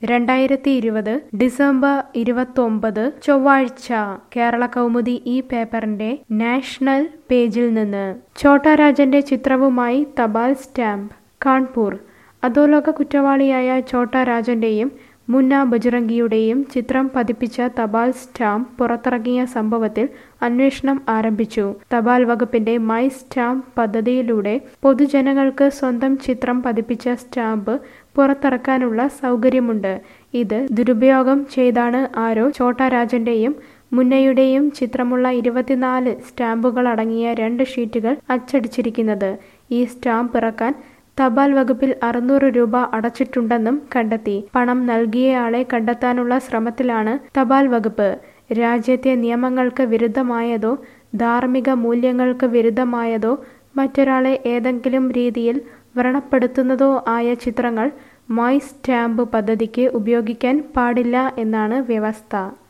രണ്ടായിരത്തി ഇരുപത് ഡിസംബർ ഇരുപത്തൊമ്പത് ചൊവ്വാഴ്ച കേരള കൗമുദി ഈ പേപ്പറിന്റെ നാഷണൽ പേജിൽ നിന്ന് ഛോട്ടാ രാജന്റെ ചിത്രവുമായി തപാൽ സ്റ്റാമ്പ് കാൺപൂർ അധോലോക കുറ്റവാളിയായ ഛോട്ടാ രാജന്റെയും മുന്ന ബജറംഗിയുടെയും ചിത്രം പതിപ്പിച്ച തപാൽ സ്റ്റാമ്പ് പുറത്തിറങ്ങിയ സംഭവത്തിൽ അന്വേഷണം ആരംഭിച്ചു തപാൽ വകുപ്പിന്റെ മൈ സ്റ്റാമ്പ് പദ്ധതിയിലൂടെ പൊതുജനങ്ങൾക്ക് സ്വന്തം ചിത്രം പതിപ്പിച്ച സ്റ്റാമ്പ് പുറത്തിറക്കാനുള്ള സൗകര്യമുണ്ട് ഇത് ദുരുപയോഗം ചെയ്താണ് ആരോ ഛോട്ടാ രാജന്റെയും മുന്നയുടെയും ചിത്രമുള്ള ഇരുപത്തിനാല് സ്റ്റാമ്പുകൾ അടങ്ങിയ രണ്ട് ഷീറ്റുകൾ അച്ചടിച്ചിരിക്കുന്നത് ഈ സ്റ്റാമ്പ് ഇറക്കാൻ തപാൽ വകുപ്പിൽ അറുന്നൂറ് രൂപ അടച്ചിട്ടുണ്ടെന്നും കണ്ടെത്തി പണം നൽകിയയാളെ കണ്ടെത്താനുള്ള ശ്രമത്തിലാണ് തപാൽ വകുപ്പ് രാജ്യത്തെ നിയമങ്ങൾക്ക് വിരുദ്ധമായതോ ധാർമ്മിക മൂല്യങ്ങൾക്ക് വിരുദ്ധമായതോ മറ്റൊരാളെ ഏതെങ്കിലും രീതിയിൽ വ്രണപ്പെടുത്തുന്നതോ ആയ ചിത്രങ്ങൾ മൈ സ്റ്റാമ്പ് പദ്ധതിക്ക് ഉപയോഗിക്കാൻ പാടില്ല എന്നാണ് വ്യവസ്ഥ